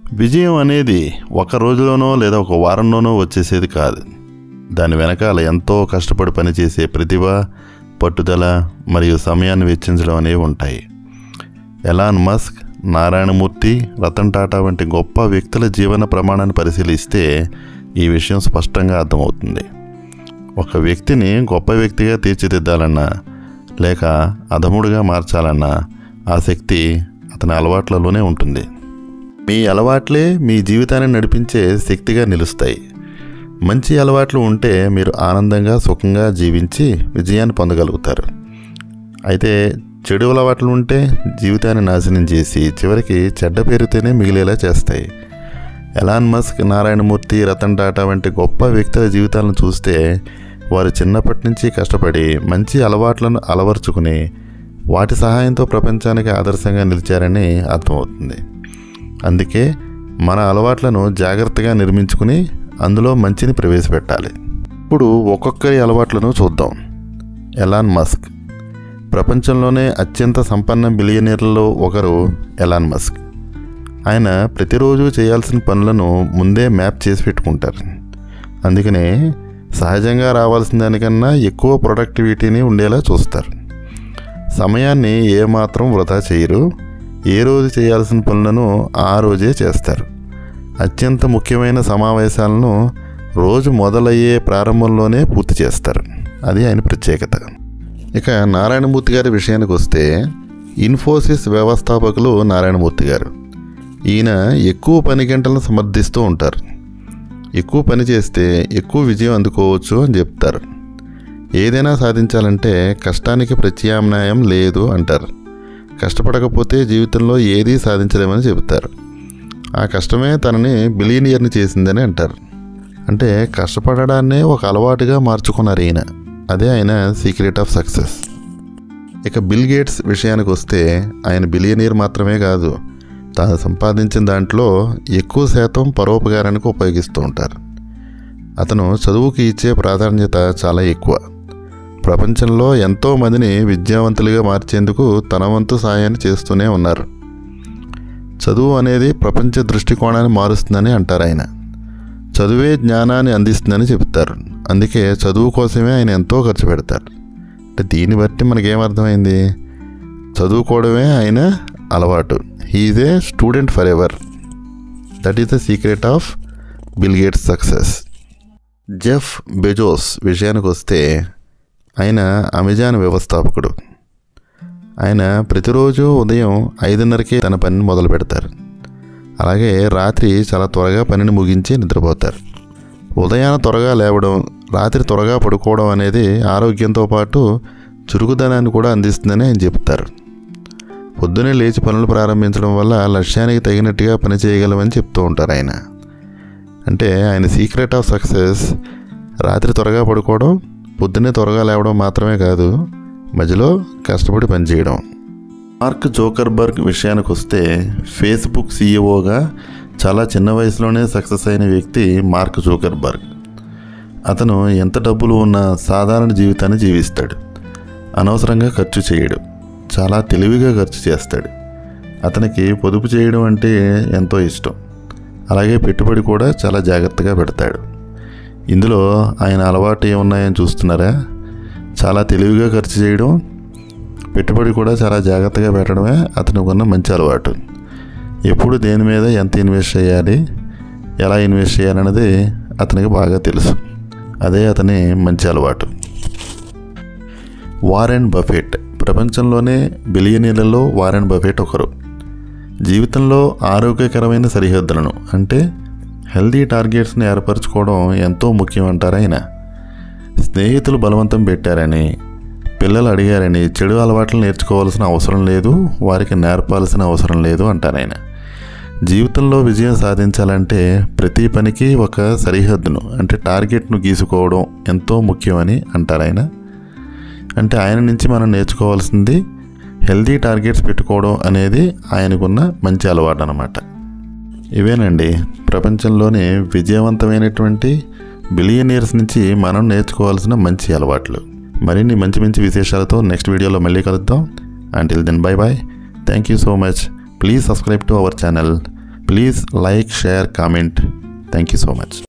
విజయం అనేది ఒక రోజులోనో లేదా ఒక వారంలోనో వచ్చేసేది కాదు దాని వెనకాల ఎంతో కష్టపడి పనిచేసే ప్రతిభ పట్టుదల మరియు సమయాన్ని వెచ్చించడం అనేవి ఉంటాయి ఎలాన్ మస్క్ నారాయణమూర్తి రతన్ టాటా వంటి గొప్ప వ్యక్తుల జీవన ప్రమాణాన్ని పరిశీలిస్తే ఈ విషయం స్పష్టంగా అర్థమవుతుంది ఒక వ్యక్తిని గొప్ప వ్యక్తిగా తీర్చిదిద్దాలన్నా లేక అధముడుగా మార్చాలన్నా ఆ శక్తి అతని అలవాట్లలోనే ఉంటుంది మీ అలవాట్లే మీ జీవితాన్ని నడిపించే శక్తిగా నిలుస్తాయి మంచి అలవాట్లు ఉంటే మీరు ఆనందంగా సుఖంగా జీవించి విజయాన్ని పొందగలుగుతారు అయితే చెడు అలవాట్లు ఉంటే జీవితాన్ని నాశనం చేసి చివరికి చెడ్డ పేరుతోనే మిగిలేలా చేస్తాయి ఎలాన్ మస్క్ నారాయణమూర్తి రతన్ టాటా వంటి గొప్ప వ్యక్తుల జీవితాలను చూస్తే వారు చిన్నప్పటి నుంచి కష్టపడి మంచి అలవాట్లను అలవర్చుకుని వాటి సహాయంతో ప్రపంచానికి ఆదర్శంగా నిలిచారని అర్థమవుతుంది అందుకే మన అలవాట్లను జాగ్రత్తగా నిర్మించుకుని అందులో మంచిని ప్రవేశపెట్టాలి ఇప్పుడు ఒక్కొక్కరి అలవాట్లను చూద్దాం ఎలాన్ మస్క్ ప్రపంచంలోనే అత్యంత సంపన్న బిలియనీర్లలో ఒకరు ఎలాన్ మస్క్ ఆయన ప్రతిరోజు చేయాల్సిన పనులను ముందే మ్యాప్ చేసి పెట్టుకుంటారు అందుకనే సహజంగా రావాల్సిన దానికన్నా ఎక్కువ ప్రొడక్టివిటీని ఉండేలా చూస్తారు సమయాన్ని ఏమాత్రం వృధా చేయరు ఏ రోజు చేయాల్సిన పనులను ఆ రోజే చేస్తారు అత్యంత ముఖ్యమైన సమావేశాలను రోజు మొదలయ్యే ప్రారంభంలోనే పూర్తి చేస్తారు అది ఆయన ప్రత్యేకత ఇక నారాయణమూర్తి గారి విషయానికి వస్తే ఇన్ఫోసిస్ వ్యవస్థాపకులు నారాయణమూర్తి గారు ఈయన ఎక్కువ పని గంటలను సమర్థిస్తూ ఉంటారు ఎక్కువ పని చేస్తే ఎక్కువ విజయం అందుకోవచ్చు అని చెప్తారు ఏదైనా సాధించాలంటే కష్టానికి ప్రత్యామ్నాయం లేదు అంటారు కష్టపడకపోతే జీవితంలో ఏదీ సాధించలేమని చెబుతారు ఆ కష్టమే తనని బిలియనియర్ని చేసిందని అంటారు అంటే కష్టపడడాన్నే ఒక అలవాటుగా మార్చుకున్నారు ఈయన అదే ఆయన సీక్రెట్ ఆఫ్ సక్సెస్ ఇక బిల్ గేట్స్ విషయానికి వస్తే ఆయన బిలియనీర్ మాత్రమే కాదు తాను సంపాదించిన దాంట్లో ఎక్కువ శాతం పరోపకారానికి ఉపయోగిస్తూ ఉంటారు అతను చదువుకి ఇచ్చే ప్రాధాన్యత చాలా ఎక్కువ ప్రపంచంలో ఎంతో మందిని విద్యావంతులుగా మార్చేందుకు తన వంతు సాయాన్ని చేస్తూనే ఉన్నారు చదువు అనేది ప్రపంచ దృష్టికోణాన్ని మారుస్తుందని అంటారు ఆయన చదువే జ్ఞానాన్ని అందిస్తుందని చెప్తారు అందుకే చదువు కోసమే ఆయన ఎంతో ఖర్చు పెడతారు అంటే దీన్ని బట్టి మనకేమర్థమైంది చదువుకోవడమే ఆయన అలవాటు he is a student forever that is the secret of Bill Gates success Jeff Bezos విషయానికి వస్తే ఆయన అమెజాన్ వ్యవస్థాపకుడు ఆయన ప్రతిరోజు ఉదయం ఐదున్నరకే తన పనిని మొదలు పెడతారు అలాగే రాత్రి చాలా త్వరగా పనిని ముగించి నిద్రపోతారు ఉదయాన త్వరగా లేవడం రాత్రి త్వరగా పడుకోవడం అనేది ఆరోగ్యంతో పాటు చురుకుదనాన్ని కూడా అందిస్తుందని ఆయన చెప్తారు పొద్దునే లేచి పనులు ప్రారంభించడం వల్ల లక్ష్యానికి తగినట్టుగా పని చేయగలమని చెప్తూ ఉంటారు ఆయన అంటే ఆయన సీక్రెట్ ఆఫ్ సక్సెస్ రాత్రి త్వరగా పడుకోవడం పొద్దున్నే త్వరగా లేవడం మాత్రమే కాదు మధ్యలో కష్టపడి పనిచేయడం మార్క్ జోకర్బర్గ్ విషయానికి వస్తే ఫేస్బుక్ సీఈఓగా చాలా చిన్న వయసులోనే సక్సెస్ అయిన వ్యక్తి మార్క్ జోకర్బర్గ్ అతను ఎంత డబ్బులు ఉన్నా సాధారణ జీవితాన్ని జీవిస్తాడు అనవసరంగా ఖర్చు చేయడు చాలా తెలివిగా ఖర్చు చేస్తాడు అతనికి పొదుపు చేయడం అంటే ఎంతో ఇష్టం అలాగే పెట్టుబడి కూడా చాలా జాగ్రత్తగా పెడతాడు ఇందులో ఆయన అలవాటు ఏమున్నాయని చూస్తున్నారా చాలా తెలివిగా ఖర్చు చేయడం పెట్టుబడి కూడా చాలా జాగ్రత్తగా పెట్టడమే అతనికి ఉన్న మంచి అలవాటు ఎప్పుడు దేని మీద ఎంత ఇన్వెస్ట్ చేయాలి ఎలా ఇన్వెస్ట్ చేయాలన్నది అతనికి బాగా తెలుసు అదే అతని మంచి అలవాటు వారెన్ బఫెట్ ప్రపంచంలోనే బిలియనీర్లలో వారెన్ బఫెట్ ఒకరు జీవితంలో ఆరోగ్యకరమైన సరిహద్దులను అంటే హెల్దీ టార్గెట్స్ని ఏర్పరచుకోవడం ఎంతో ముఖ్యం అంటారు ఆయన స్నేహితులు బలవంతం పెట్టారని పిల్లలు అడిగారని చెడు అలవాట్లు నేర్చుకోవాల్సిన అవసరం లేదు వారికి నేర్పాల్సిన అవసరం లేదు అంటారు ఆయన జీవితంలో విజయం సాధించాలంటే ప్రతి పనికి ఒక సరిహద్దును అంటే టార్గెట్ను గీసుకోవడం ఎంతో ముఖ్యమని అంటారు ఆయన అంటే ఆయన నుంచి మనం నేర్చుకోవాల్సింది హెల్దీ టార్గెట్స్ పెట్టుకోవడం అనేది ఆయనకున్న మంచి అలవాటు అనమాట ఇవేనండి ప్రపంచంలోనే విజయవంతమైనటువంటి బిలియనీర్స్ నుంచి మనం నేర్చుకోవాల్సిన మంచి అలవాట్లు మరిన్ని మంచి మంచి విశేషాలతో నెక్స్ట్ వీడియోలో మళ్ళీ కలుద్దాం until then bye bye thank you so much please subscribe to our channel please like share comment thank you so much